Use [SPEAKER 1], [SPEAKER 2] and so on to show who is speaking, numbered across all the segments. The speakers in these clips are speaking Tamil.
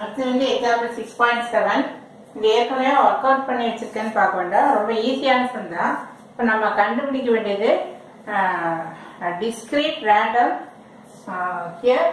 [SPEAKER 1] அடுத்து வந்து எக்ஸாம்பிள் சிக்ஸ் பாயிண்ட் செவன் இது ஏற்கனவே ஒர்க் அவுட் பண்ணி வச்சிருக்கேன்னு பார்க்க வேண்டாம் ரொம்ப ஈஸியான சம் தான் இப்போ நம்ம கண்டுபிடிக்க வேண்டியது discrete random here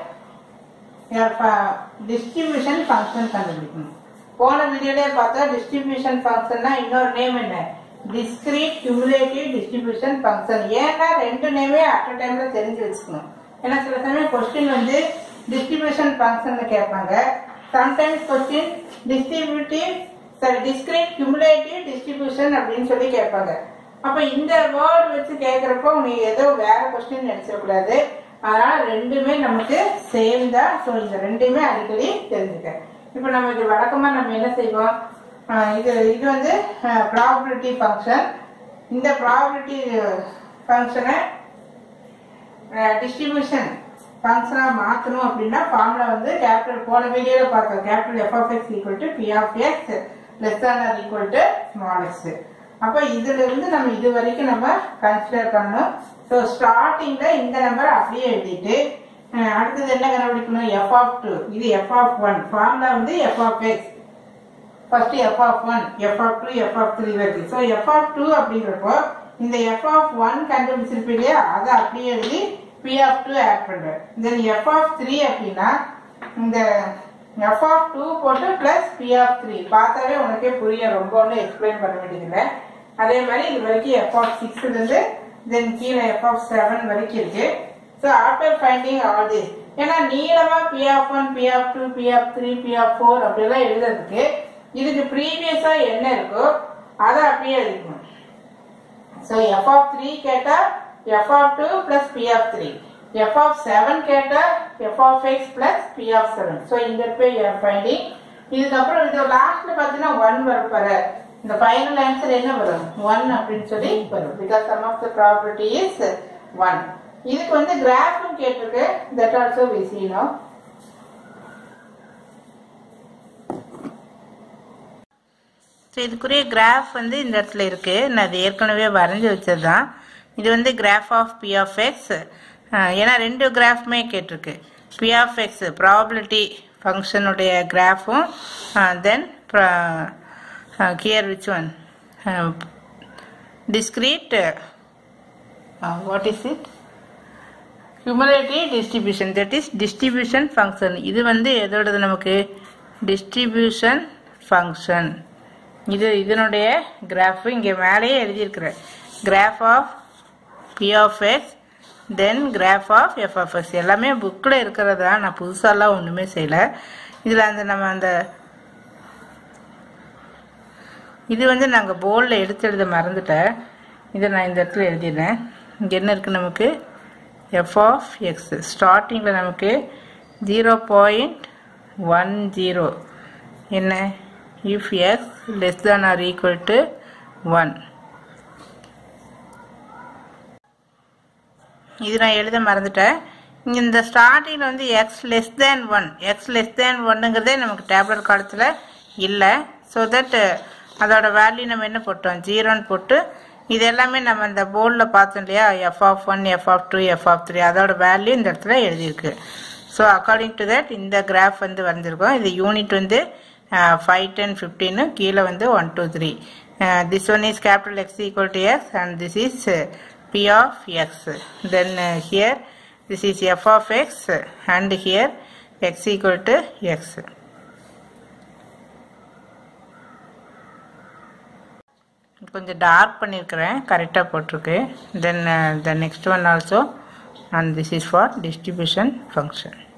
[SPEAKER 1] distribution function கண்டுபிடிக்கணும் போன வீடியோலயே பார்த்தா டிஸ்ட்ரிபியூஷன் ஃபங்க்ஷன்னா இன்னொரு நேம் என்ன டிஸ்கிரீட் கியூமுலேட்டிவ் டிஸ்ட்ரிபியூஷன் ஃபங்க்ஷன் ஏன்னா ரெண்டு நேமே அட் அ டைம்ல தெரிஞ்சு வச்சுக்கணும் ஏன்னா சில சமயம் கொஸ்டின் வந்து டிஸ்ட்ரிபியூஷன் ஃபங்க்ஷன்ல கேட்பாங்க sometimes question distributive sorry discrete cumulative distribution அப்படின்னு சொல்லி கேட்பாங்க அப்ப இந்த வேர்ட் வச்சு கேட்கறப்போ நீ ஏதோ வேற கொஸ்டின் நினைச்சிடக்கூடாது அதனால ரெண்டுமே நமக்கு சேம் தான் ஸோ இந்த ரெண்டுமே அடிக்கடி தெரிஞ்சுக்க இப்போ நம்ம இது வழக்கமா நம்ம என்ன செய்வோம் ஆஹ் இது இது வந்து ப்ராபபிலிட்டி ஃபங்க்ஷன் இந்த ப்ராபபிலிட்டி ஃபங்க்ஷனை டிஸ்ட்ரிபியூஷன் ஃபங்க்ஷனா மாற்றணும் அப்படின்னா ஃபார்முலா வந்து கேபிட்டல் போன வீடியோல பார்த்தோம் capital F of X equal to P of X less than or equal to small X அப்போ இதுல இருந்து நம்ம இது வரைக்கும் நம்ம கன்சிடர் பண்ணணும் ஸோ ஸ்டார்டிங்ல இந்த நம்பர் அப்படியே எழுதிட்டு அஹ், அடுத்தது என்ன கண்டுபிடிக்கணும் எஃப் ஆஃப் டூ இது எஃப் ஆஃப் ஒன் ஃபார்முலா வந்து F of X first F of one F of two F of three வருது ஸோ எஃப் ஆஃப் டூ அப்படிங்கிறப்போ இந்த எஃப் ஆஃப் ஒன் கண்டுபிடிச்சிருப்பீங்க இல்லையா அதை அப்படியே எழுதி பி ஆஃப் டூ ஆட் பண்றேன் தென் எஃப் ஆஃப் த்ரீ அப்படின்னா இந்த எஃப் ஆஃப் டூ போட்டு பிளஸ் பி ஆஃப் த்ரீ பார்த்தாவே உனக்கே புரியும் ரொம்ப ஒன்றும் எக்ஸ்பிளைன் பண்ண வேண்டியதில்லை அதே மாதிரி இது வரைக்கும் எஃப் ஆஃப் சிக்ஸ்ல இருந்து தென் கீழே எஃப் ஆஃப் செவன் வரைக்கும் இருக்கு so after finding all this ஏன்னா நீளமா P of one P of two P of three P of four அப்படிலாம் எழுதுறதுக்கு இதுக்கு ப்ரீவியஸா என்ன இருக்கோ அதை அப்படியே எழுதிக்கணும் ஸோ எஃப் ஆஃப் த்ரீ கேட்டா F of two plus P of three F of seven கேட்டா F of X plus P of seven so இந்த போய் ஃபைண்டிங் இதுக்கப்புறம் இது லாஸ்ட்ல பார்த்தீங்கன்னா ஒன் வரும் பாரு இந்த ஃபைனல் ஆன்சர் என்ன வரும் ஒன் அப்படின்னு சொல்லி வரும் because sum of the probability is one இதுக்கு வந்து கிராஃபும் கேட்டிருக்கு that also we see now so இதுக்குரிய கிராஃப் வந்து இந்த இடத்துல இருக்கு நான் அது ஏற்கனவே வரைஞ்சி வச்சது தான் இது வந்து graph of P of X ஏன்னா ரெண்டு கிராஃப்மே கேட்டிருக்கு பி ஆஃப் எக்ஸ் ப்ராபபிலிட்டி ஃபங்க்ஷனுடைய கிராஃபும் then here which one discrete uh, what is it cumulative distribution that is distribution function இது வந்து எதோடது நமக்கு distribution function இது இதனுடைய கிராஃப் இங்கே மேலேயே எழுதியிருக்கிற graph of P of X then graph of F of X எல்லாமே புக்கில் இருக்கிறதா நான் புதுசாலாம் ஒன்றுமே செய்யலை இதில் அந்த நம்ம அந்த இது வந்து நாங்கள் போர்டில் எடுத்து எழுத மறந்துட்டேன் இதை நான் இந்த இடத்துல எழுதிடுறேன் இங்கே என்ன இருக்குது நமக்கு எஃப் ஆஃப் எக்ஸ் ஸ்டார்டிங்கில் நமக்கு ஜீரோ பாயிண்ட் ஒன் ஜீரோ என்ன if X less than or equal to one இது நான் எழுத மறந்துட்டேன் இங்கே இந்த ஸ்டார்டிங்கில் வந்து X less than one X less than ஒன்னுங்கிறதே நமக்கு டேப்லெட் காலத்தில் இல்லை ஸோ தட் அதோட வேல்யூ நம்ம என்ன போட்டோம் ஜீரோன்னு போட்டு இது எல்லாமே நம்ம இந்த போர்டில் பார்த்தோம் இல்லையா f of one F of two F of three அதோட வேல்யூ இந்த இடத்துல எழுதியிருக்கு ஸோ அக்கார்டிங் டு தட் இந்த கிராஃப் வந்து வந்திருக்கோம் இது யூனிட் வந்து ஃபைவ் டென் ஃபிஃப்டின்னு கீழே வந்து one two three this one is capital x equal to x and this is p of X then here this is f of x and here x equal to x கொஞ்சம் டார்க் பண்ணியிருக்கிறேன் கரெக்டாக போட்டிருக்கு then the next one also and this is for distribution function